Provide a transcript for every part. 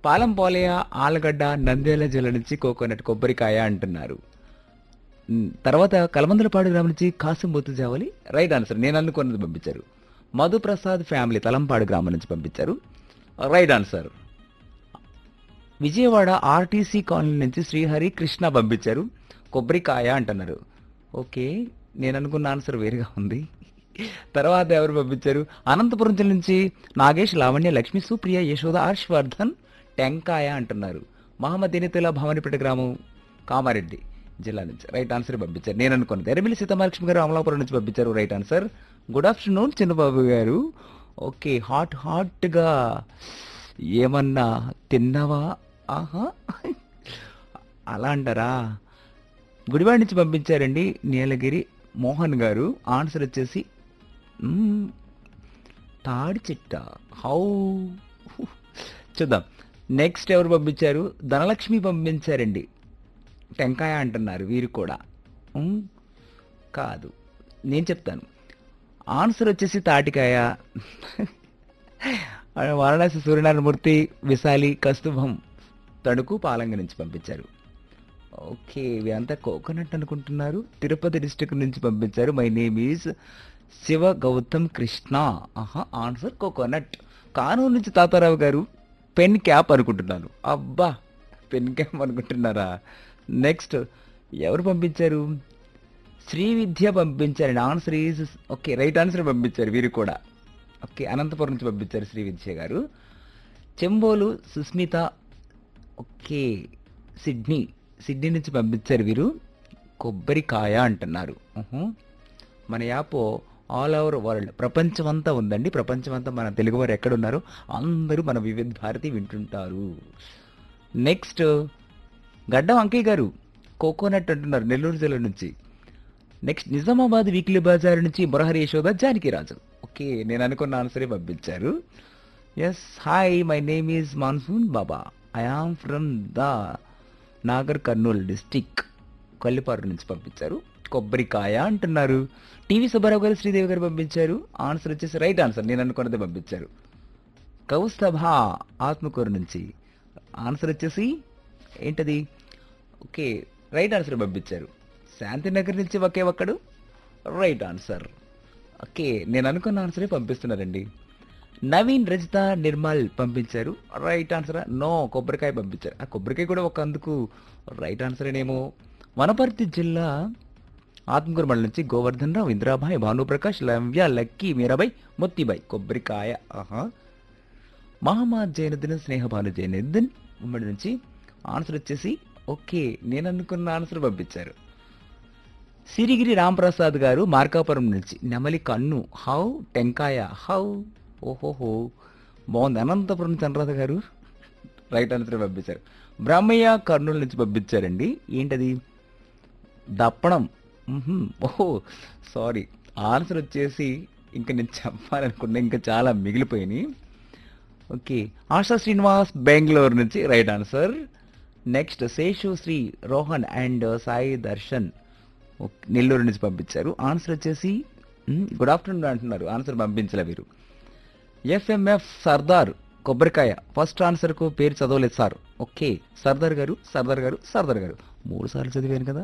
పాలం పోలయ ఆలగడ్డ నంద్యాల జిల్లా నుంచి కోకోనట్ కొబ్బరికాయ అంటున్నారు ఉమ్, తర్వాత కలమందలపాడు గ్రామం నుంచి కాసం బొత్తు జావలి రైట్ ఆన్సర్ నేను అనుకున్నది పంపించారు మధు ప్రసాద్ ఫ్యామిలీ తలంపాడు గ్రామం నుంచి పంపించారు right answer Vijayawada RTC colony నుంచి శ్రీహరి కృష్ణ పంపించారు కొబ్బరికాయ అంటున్నారు ఓకే నేను అనుకున్న ఆన్సర్ వేరుగా ఉంది తర్వాత ఎవరు పంపించారు అనంతపురం జిల్లా నుంచి నాగేష్ లావణ్య లక్ష్మి సుప్రియ యశోద హర్షవర్ధన్ టెంకాయ అంటున్నారు మహమ్మద్ ఎనితుల భవానిపేట గ్రామం కామారెడ్డి జిల్లా నుంచి రైట్ ఆన్సర్ పంపించారు నేను అనుకున్నది ఎరమిలి సీతమహాలక్ష్మి గారు అమలాపురం నుంచి పంపించారు right answer good afternoon Chinnababu గారు ఓకే హాట్ హాట్గా ఏమన్నా తిన్నావా ఆహా అలా అంటారా గుడివాడ నుంచి పంపించారండి నీలగిరి మోహన్ గారు ఆన్సర్ వచ్చేసి మ్మ్, తాడి చిట్ట హౌ చూద్దాం నెక్స్ట్ ఎవరు పంపించారు ధనలక్ష్మి పంపించారండి టెంకాయ అంటున్నారు వీరు కూడా మ్మ్, కాదు నేను చెప్తాను ఆన్సర్ వచ్చేసి తాటికాయ వారణాసి సూర్యనారాయణమూర్తి విశాలి కస్తుభం తణుకు పాలంగ నుంచి పంపించారు ఓకే ఇవంతా కోకోనట్ అనుకుంటున్నారు తిరుపతి డిస్ట్రిక్ట్ నుంచి పంపించారు my name is Siva Gautam Krishna ఆహా ఆన్సర్ కోకోనట్ కానూరు నుంచి తాతారావు గారు పెన్ క్యాప్ అనుకుంటున్నాను అబ్బా పెన్ క్యాప్ అనుకుంటున్నారా నెక్స్ట్ ఎవరు పంపించారు శ్రీ విద్య పంపించారండి answer is okay right answer పంపించారు వీరు కూడా ఓకే అనంతపురం నుంచి పంపించారు శ్రీ విద్య గారు Chembolu Susmitha okay Sydney Sydney నుంచి పంపించారు వీరు కొబ్బరికాయ అంటున్నారు ఉహు. మన యాప్ ఆల్ ఓవర్ వరల్డ్ ప్రపంచమంతా ఉందండి ప్రపంచమంతా మన తెలుగువారు ఎక్కడున్నారో అందరూ మన వివిధ భారతి వింటుంటారు నెక్స్ట్ గడ్డం అంకయ్య గారు కోకోనట్ అంటున్నారు నెల్లూరు జిల్లా నుంచి నెక్స్ట్ నిజామాబాద్ వీక్లీ బజార్ నుంచి మురహరి యశోద జానకి రాజు ఓకే నేను అనుకున్న ఆన్సరే పంపించారు yes hi my name is Mansoon Baba I am from the Nagar Kurnool district Kollipara నుంచి పంపించారు కొబ్బరికాయ అంటున్నారు టీవీ సుబ్బారావు గారు శ్రీదేవి గారు పంపించారు ఆన్సర్ వచ్చేసి రైట్ ఆన్సర్ నేను అనుకున్నది పంపించారు కౌస్తభ ఆత్మకూరు నుంచి ఆన్సర్ వచ్చేసి ఏంటది ఓకే రైట్ ఆన్సర్ పంపించారు శాంతినగర్ నుంచి ఒకే ఒక్కడు రైట్ ఆన్సర్ ఓకే నేను అనుకున్న ఆన్సరే పంపిస్తున్నారండి నవీన్ రజిత నిర్మల్ పంపించారు రైట్ ఆన్సర్ నో కొబ్బరికాయ పంపించారు ఆ కొబ్బరికాయ కూడా ఒక అందుకు రైట్ ఆన్సరేనేమో వనపర్తి జిల్లా ఆత్మకూరు మండలం నుంచి గోవర్ధన్ రావు ఇంద్రాబాయ్ భానుప్రకాష్ లవ్య లక్కీ మీరాబాయ్ మొత్తిబాయ్ కొబ్బరికాయ ఆహా మహమ్మద్ జైనుద్దీన్ స్నేహభాను జైనుద్దీన్ ఉమ్మడి నుంచి ఆన్సర్ వచ్చేసి ఓకే నేను అనుకున్న ఆన్సర్ పంపించారు సిరిగిరి రాంప్రసాద్ గారు మార్కాపురం నుంచి నెమలి కన్ను హౌ టెంకాయ హౌ ఓహోహో బాగుంది అనంతపురం చంద్రరాధ గారు రైట్ ఆన్సర్ పంపించారు బ్రహ్మయ్య కర్నూలు నుంచి పంపించారండి ఏంటది దప్పడం మ్హూ. ఓహో సారీ ఆన్సర్ వచ్చేసి ఇంకా నేను చెప్పాలనుకున్నా ఇంకా చాలా మిగిలిపోయినాయి ఓకే ఆశా శ్రీనివాస్ బెంగళూరు నుంచి right answer next Seshu Sri Rohan and Sai Darshan okay, Nellore నుంచి పంపించారు ఆన్సర్ వచ్చేసి మ్, గుడ్ ఆఫ్టర్నూన్ అంటున్నారు ఆన్సర్ పంపించలే వీరు ఎఫ్ఎంఎఫ్ సర్దార్ కొబ్బరికాయ ఫస్ట్ ఆన్సర్కు పేరు చదవలేదు సార్ ఓకే సర్దార్ గారు సర్దార్ గారు సర్దార్ గారు మూడు సార్లు చదివాను కదా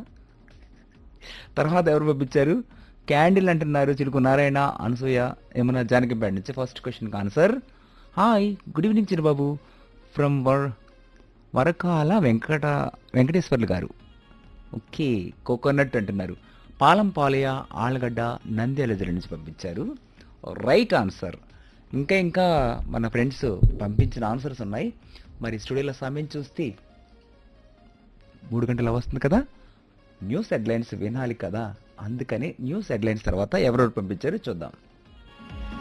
తర్వాత ఎవరు పంపించారు క్యాండిల్ అంటున్నారు చిలుకు నారాయణ అనసూయ ఏమన్నా జానకిపేట నుంచి ఫస్ట్ క్వశ్చన్కి answer hi good evening Chirubabu from వర్ వరకాల వెంకట వెంకటేశ్వర్లు గారు ఓకే కోకోనట్ అంటున్నారు పాలం పాలయ ఆళ్ళగడ్డ నంద్యాల జిల్లా నుంచి పంపించారు రైట్ ఆన్సర్ ఇంకా ఇంకా మన ఫ్రెండ్స్ పంపించిన ఆన్సర్స్ ఉన్నాయి మరి స్టూడియోలో సమయం చూస్తే మూడు గంటల వస్తుంది కదా న్యూస్ హెడ్లైన్స్ వినాలి కదా అందుకని న్యూస్ హెడ్లైన్స్ తర్వాత ఎవరెవరు పంపించారో చూద్దాం